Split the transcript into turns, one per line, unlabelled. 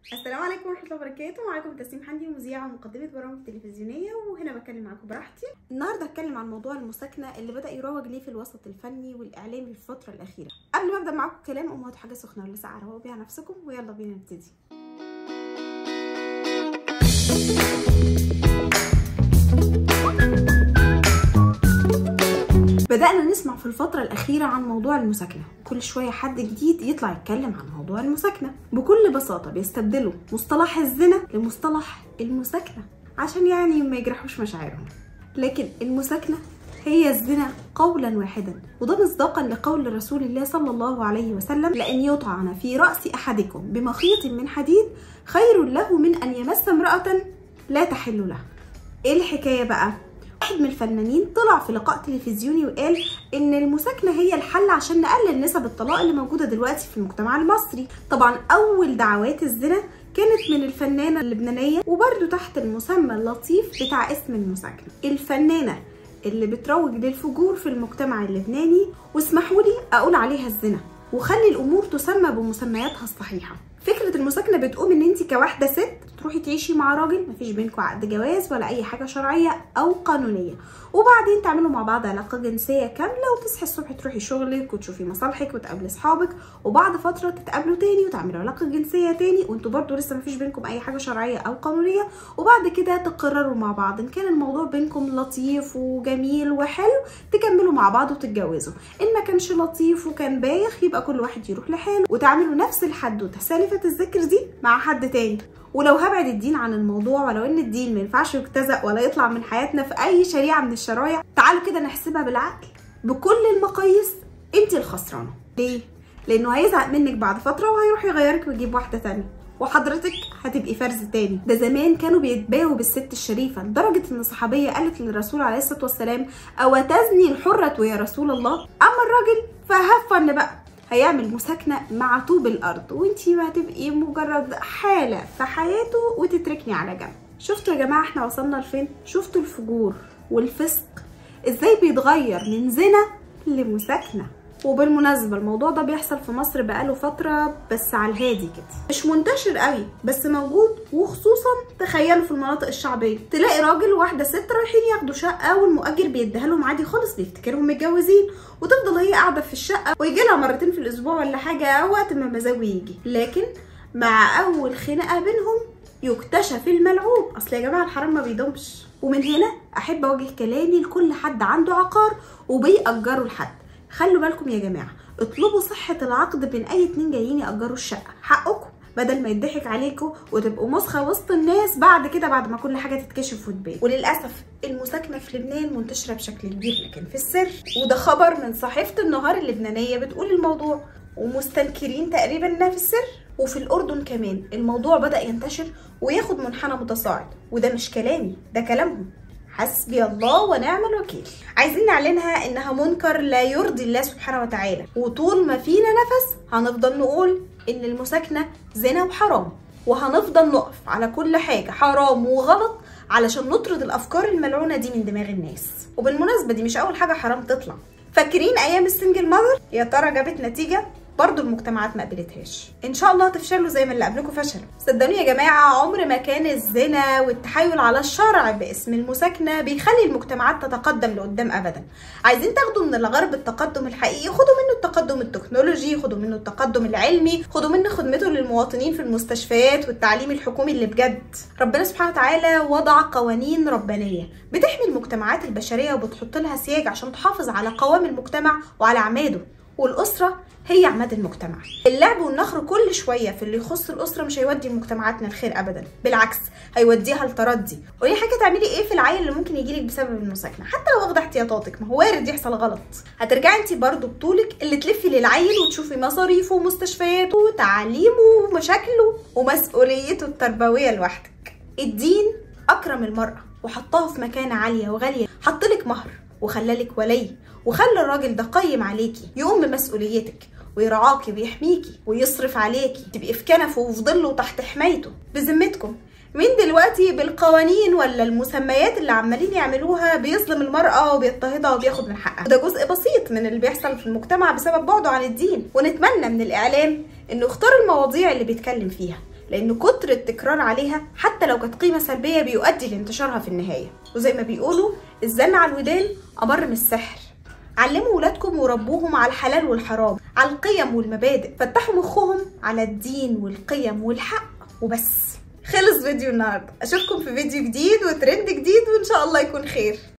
السلام عليكم ورحمه الله وبركاته معاكم تسنيم حمدي مذيعه ومقدمه برامج تلفزيونيه وهنا بتكلم معاكم براحتي النهارده هتكلم عن موضوع المساكنه اللي بدا يروج ليه في الوسط الفني والاعلامي في الفتره الاخيره قبل ما ابدا معاكم الكلام قوموا هاتوا حاجه سخنه ولا ساقعه روقوا بيها نفسكم ويلا بينا نبتدي بدأنا نسمع في الفترة الأخيرة عن موضوع المساكنة كل شوية حد جديد يطلع يتكلم عن موضوع المساكنة بكل بساطة بيستبدلوا مصطلح الزنا لمصطلح المساكنة عشان يعني ما يجرحوش مشاعرهم لكن المساكنة هي الزنا قولا واحدا وده مصداقا لقول رسول الله صلى الله عليه وسلم لأن يطعن في رأس أحدكم بمخيط من حديد خير له من أن يمس امرأة لا تحل له ايه الحكاية بقى؟ واحد من الفنانين طلع في لقاء تلفزيوني وقال ان المساكنه هي الحل عشان نقلل نسب الطلاق اللي موجوده دلوقتي في المجتمع المصري طبعا اول دعوات الزنا كانت من الفنانه اللبنانيه وبرده تحت المسمى اللطيف بتاع اسم المساكنه الفنانه اللي بتروج للفجور في المجتمع اللبناني واسمحوا لي اقول عليها الزنا وخلي الامور تسمى بمسمياتها الصحيحه فكره المساكنه بتقوم ان انت كواحده ست تروحي تعيشي مع راجل مفيش بينكم عقد جواز ولا اي حاجه شرعيه او قانونيه وبعدين تعملوا مع بعض علاقه جنسيه كامله وتصحي الصبح تروحي شغلك وتشوفي مصالحك وتقابلي اصحابك وبعد فتره تتقابلوا تاني وتعملوا علاقه جنسيه تاني وانتوا برضو لسه مفيش بينكم اي حاجه شرعيه او قانونيه وبعد كده تقرروا مع بعض ان كان الموضوع بينكم لطيف وجميل وحلو تكملوا مع بعض وتتجوزوا ان ما كانش لطيف وكان بايخ يبقى كل واحد يروح لحاله وتعملوا نفس الحدوته سالفه الذكر دي مع حد تاني ولو هبعد الدين عن الموضوع ولو ان الدين ما ينفعش يجتزأ ولا يطلع من حياتنا في اي شريعه من الشرايع تعالوا كده نحسبها بالعقل بكل المقاييس انت الخسرانه ليه لانه هيزهق منك بعد فتره وهيروح يغيرك ويجيب واحده تانية وحضرتك هتبقي فرز تاني ده زمان كانوا بيتباهوا بالست الشريفة لدرجة ان صحابية قالت للرسول عليه الصلاة والسلام او تزني الحرة يا رسول الله اما الراجل فهفن بقى هيعمل مساكنه مع طوب الارض وانتي هتبقي مجرد حاله في حياته وتتركني على جنب شفتوا يا جماعه احنا وصلنا لفين شفتوا الفجور والفسق ازاي بيتغير من زنا لمساكنه وبالمناسبة الموضوع ده بيحصل في مصر بقاله فترة بس على الهادي كده مش منتشر قوي بس موجود وخصوصا تخيلوا في المناطق الشعبية تلاقي راجل وواحدة ست رايحين ياخدوا شقة والمؤجر بيديها لهم عادي خالص بيفتكرهم متجوزين وتفضل هي قاعدة في الشقة ويجي لها مرتين في الأسبوع ولا حاجة وقت ما مزاجه يجي لكن مع أول خناقة بينهم يكتشف الملعوب أصل يا جماعة الحرام ما بيدومش ومن هنا أحب أوجه كلامي لكل حد عنده عقار وبيأجره لحد خلوا بالكم يا جماعه اطلبوا صحه العقد بين اي اتنين جايين ياجروا الشقه حقكم بدل ما يضحك عليكم وتبقوا مسخه وسط الناس بعد كده بعد ما كل حاجه تتكشف وتبان وللاسف المساكنه في لبنان منتشره بشكل كبير لكن في السر وده خبر من صحيفه النهار اللبنانيه بتقول الموضوع ومستنكرين تقريبا انها في السر وفي الاردن كمان الموضوع بدا ينتشر وياخد منحنى متصاعد وده مش كلامي ده كلامهم حسبي الله ونعم الوكيل عايزين نعلنها انها منكر لا يرضي الله سبحانه وتعالى وطول ما فينا نفس هنفضل نقول ان المساكنه زنا وحرام وهنفضل نقف على كل حاجه حرام وغلط علشان نطرد الافكار الملعونه دي من دماغ الناس وبالمناسبه دي مش اول حاجه حرام تطلع فاكرين ايام السنجل ماذر يا ترى جابت نتيجه برضو المجتمعات ما قبلتهاش ان شاء الله هتفشلوا زي ما اللي قبلكم فشلوا صدقوني يا جماعه عمر ما كان الزنا والتحايل على الشرع باسم المساكنه بيخلي المجتمعات تتقدم لقدام ابدا عايزين تاخدوا من الغرب التقدم الحقيقي خدوا منه التقدم التكنولوجي خدوا منه التقدم العلمي خدوا منه خدمته للمواطنين في المستشفيات والتعليم الحكومي اللي بجد ربنا سبحانه وتعالى وضع قوانين ربانيه بتحمي المجتمعات البشريه وبتحط لها سياج عشان تحافظ على قوام المجتمع وعلى عماده والاسره هي عماد المجتمع اللعب والنخر كل شويه في اللي يخص الاسره مش هيودي مجتمعاتنا الخير ابدا بالعكس هيوديها لتردي ودي حاجه تعملي ايه في العيل اللي ممكن يجيلك بسبب المساكنه حتى لو واخده احتياطاتك ما هو وارد يحصل غلط هترجعي انت برضو بطولك اللي تلفي للعيل وتشوفي مصاريفه ومستشفياته وتعليمه ومشاكله ومسؤوليته التربويه لوحدك الدين اكرم المراه وحطها في مكانه عاليه وغاليه حطلك مهر وخلالك ولي وخلى الراجل ده قيم عليكي يقوم بمسؤوليتك ويرعاكي ويحميكي ويصرف عليكي تبقي في كنفه وفي ظله وتحت حمايته بذمتكم مين دلوقتي بالقوانين ولا المسميات اللي عمالين يعملوها بيظلم المرأة وبيضطهدها وبياخد من حقها وده جزء بسيط من اللي بيحصل في المجتمع بسبب بعده عن الدين ونتمنى من الإعلام إنه يختار المواضيع اللي بيتكلم فيها لان كتر التكرار عليها حتى لو كانت قيمه سلبيه بيؤدي لانتشارها في النهايه وزي ما بيقولوا الزن على الودان امر من السحر علموا ولادكم وربوهم على الحلال والحرام على القيم والمبادئ فتحوا مخهم على الدين والقيم والحق وبس خلص فيديو النهارده اشوفكم في فيديو جديد وترند جديد وان شاء الله يكون خير